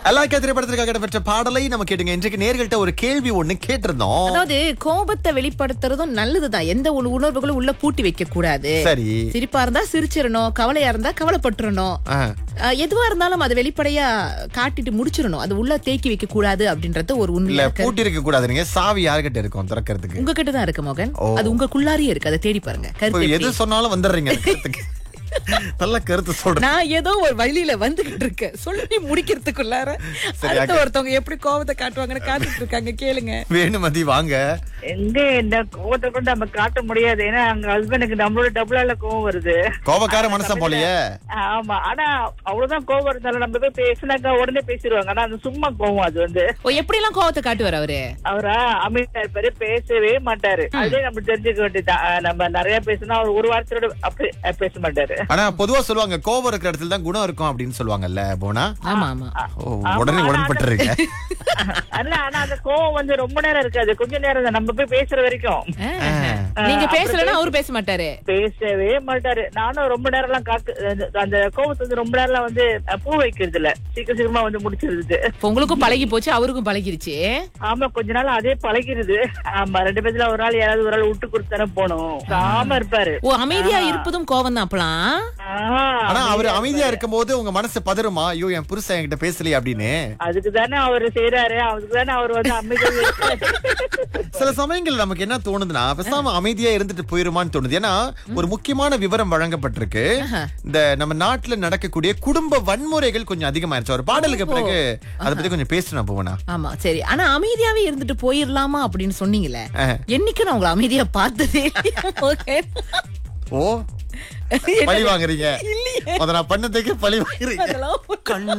எல்லாக்கா திரைப்படத்திற்காக இடம்பெற்ற பாடலை நம்ம கேட்டுங்க இன்றைக்கு நேர்கள்ட்ட ஒரு கேள்வி ஒண்ணு கேட்டிருந்தோம் அதாவது கோபத்தை வெளிப்படுத்துறதும் நல்லதுதான் எந்த ஒரு உணர்வுகளும் உள்ள பூட்டி வைக்க கூடாது சரி சிரிப்பா இருந்தா சிரிச்சிடணும் கவலையா இருந்தா கவலைப்பட்டுறணும் ஆ. அஹ், எதுவா இருந்தாலும் அதை வெளிப்படையா காட்டிட்டு முடிச்சிடணும் அது உள்ள தேக்கி வைக்க கூடாது அப்படின்றது ஒரு இல்ல உண்மை பூட்டி இருக்க கூடாதுங்க சாவி யாருகிட்ட இருக்கும் திறக்கிறதுக்கு உங்ககிட்ட தான் இருக்கு மோகன் ஓ. அது உங்களுக்குள்ளாரியே இருக்கு அதை தேடி பாருங்க இப்போ கருத்து எது எப்படி? சொன்னாலும் வந்துடுறீங்க அந்த கருத்துக்கு நல்ல கருத்து சொல்றேன் நான் ஏதோ ஒரு வழியில வந்துகிட்டு இருக்கேன் சொல்லி முடிக்கிறதுக்குள்ளார சரி, அடுத்த அக்கா. ஒருத்தவங்க எப்படி கோபத்தை காட்டுவாங்கன்னு காத்துட்டு இருக்காங்க கேளுங்க வேணுமதி வாங்க எங்க இந்த கோவத்தை கொண்டு நம்ம காட்ட முடியாது ஏன்னா அங்க ஹஸ்பண்டுக்கு நம்மளோட டபுளால கோவம் வருது கோபக்கார மனசன் போலயே ஆமா ஆனா அவ்வளவுதான் கோவம் இருந்தாலும் நம்ம போய் பேசினாக்கா உடனே பேசிடுவாங்க ஆனா அது சும்மா கோவம் அது வந்து ஓ எப்படி எல்லாம் கோபத்தை காட்டுவார் அவரு அவரா அமைதியா இருப்பாரு பேசவே மாட்டாரு அதே நம்ம தெரிஞ்சுக்க வேண்டியதுதான் ஆஹ் நம்ம நிறைய பேசினா அவர் ஒரு வாரத்தோட அப்படி அஹ் பேச மாட்டாரு ஆனா பொதுவா சொல்லுவாங்க கோபம் இருக்கிற இடத்துல தான் குணம் இருக்கும் அப்படின்னு சொல்லுவாங்கல்ல போனா ஆமா ஆமா ஓ, உடனே உடன்பட்டுருங்க அல்ல ஆனா அந்த கோவம் வந்து ரொம்ப நேரம் இருக்காது கொஞ்ச நேரம் தான் நம்ம போய் பேசுற வரைக்கும் ஆஹ். நீங்க பேசலன்னா அவரு பேச மாட்டாரு பேசவே மாட்டாரு நானும் ரொம்ப நேரம் எல்லாம் காத்து அந்த- அந்த கோவத்தை வந்து ரொம்ப நேரம் வந்து அஹ், பூ வைக்கிறது இல்ல சீக்கிரம் சீக்கிரமா வந்து முடிச்சிருது இப்ப உங்களுக்கும் பழகி போச்சு அவருக்கும் பழகிருச்சு ஆமா கொஞ்ச நாள் அதே பழகிருது ஆமா ரெண்டு பேத்துல ஒரு ஆள் யாராவது ஒரு ஆள் விட்டு கொடுத்தானே போனோம் சாம இருப்பாரு ஓ அமைதியா இருப்பதும் கோபம் தான் அப்பலாம் ஆஹ், ஆனா அவர் அமைதியா இருக்கும் போது உங்க மனசு பதறுமா ஐயோ என் புருஷன் என்கிட்ட பேசலையே அப்படின்னு அதுக்கு தானே அவரு செய்யறாரு அதுக்கு தானே அவர் வந்து அமைதியாக இருக்காரு. சில சமயங்கள் நமக்கு என்ன தோணுதுன்னா பேசாம அமைதியா இருந்துட்டு போயிருமான்னு தோணுது ஏன்னா ஒரு முக்கியமான விவரம் வழங்கப்பட்டிருக்கு இந்த நம்ம நாட்டுல நடக்கக்கூடிய குடும்ப வன்முறைகள் கொஞ்சம் அதிகமாயிருச்சு ஒரு பாடலுக்கு பிறகு அதை பத்தி கொஞ்சம் பேசணும் போவனா ஆமா சரி ஆனா அமைதியாவே இருந்துட்டு போயிரலாமா அப்படின்னு சொன்னீங்கல்ல ஆஹ். என்னைக்கு நான் உங்களை அமைதியா பார்த்ததே இல்லையா? Okay. ஓ பழி வாங்குறீங்க அத நான் பண்ணதுக்கு பழி வாங்குறீங்க அதெல்லாம் கண்